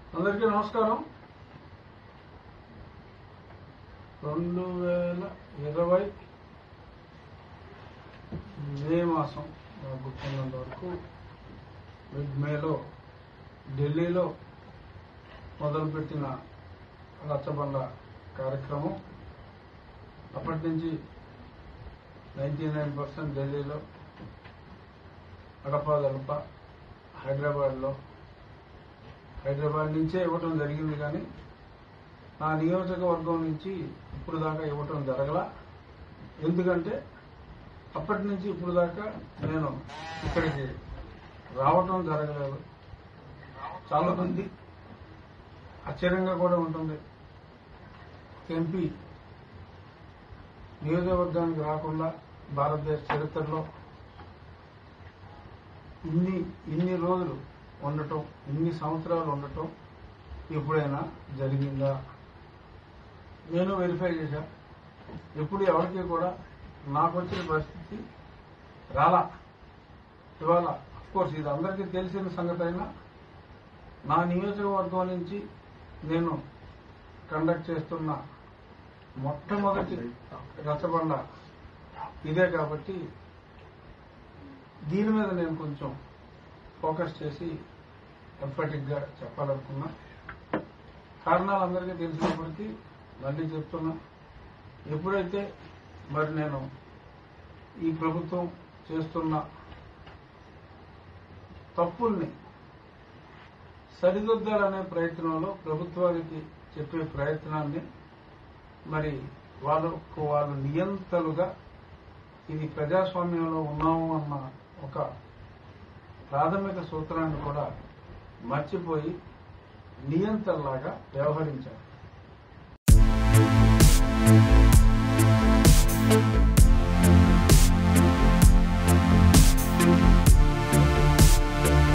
అందరికీ నమస్కారం రెండు వేల ఇరవై మే మాసం నాకు గుర్తున్నంత వరకు మిడ్ మేలో ఢిల్లీలో మొదలుపెట్టిన రచ్చబండ కార్యక్రమం అప్పటి నుంచి నైంటీ నైన్ పర్సెంట్ ఢిల్లీలో అడపాదడప హైదరాబాద్లో హైదరాబాద్ నుంచే ఇవ్వటం జరిగింది కానీ నా నియోజకవర్గం నుంచి ఇప్పుడు దాకా ఇవ్వటం జరగల ఎందుకంటే అప్పటి నుంచి ఇప్పుడు దాకా నేను ఇక్కడికి రావటం జరగలేదు చాలా మంది ఆశ్చర్యంగా కూడా ఉంటుంది ఎంపీ నియోజకవర్గానికి రాకుండా భారతదేశ చరిత్రలో ఇన్ని ఇన్ని రోజులు ఉండటం ఇన్ని సంవత్సరాలు ఉండటం ఎప్పుడైనా జరిగిందా నేను వెరిఫై చేశా ఎప్పుడు ఎవరికి కూడా నాకు వచ్చిన పరిస్థితి రాలా ఇవాళ కోర్స్ ఇది అందరికీ తెలిసిన సంగతి అయినా నా నియోజకవర్గం నుంచి నేను కండక్ట్ చేస్తున్న మొట్టమొదటి రచ్చబండ ఇదే కాబట్టి దీని మీద నేను కొంచెం ఫోకస్ చేసి ఎంఫటిక్ గా చెప్పాలనుకున్నా కారణాలు అందరికీ తెలిసినప్పటికీ మళ్ళీ చెప్తున్నా ఎప్పుడైతే మరి నేను ఈ ప్రభుత్వం చేస్తున్న తప్పుల్ని సరిదిద్దాలనే ప్రయత్నంలో ప్రభుత్వానికి చెప్పే ప్రయత్నాన్ని మరి వాళ్ళకు వాళ్ళు నియంతలుగా ఇది ప్రజాస్వామ్యంలో ఉన్నాము అన్న ఒక ప్రాథమిక సూత్రాన్ని కూడా మర్చిపోయి నియంత్రణలాగా వ్యవహరించారు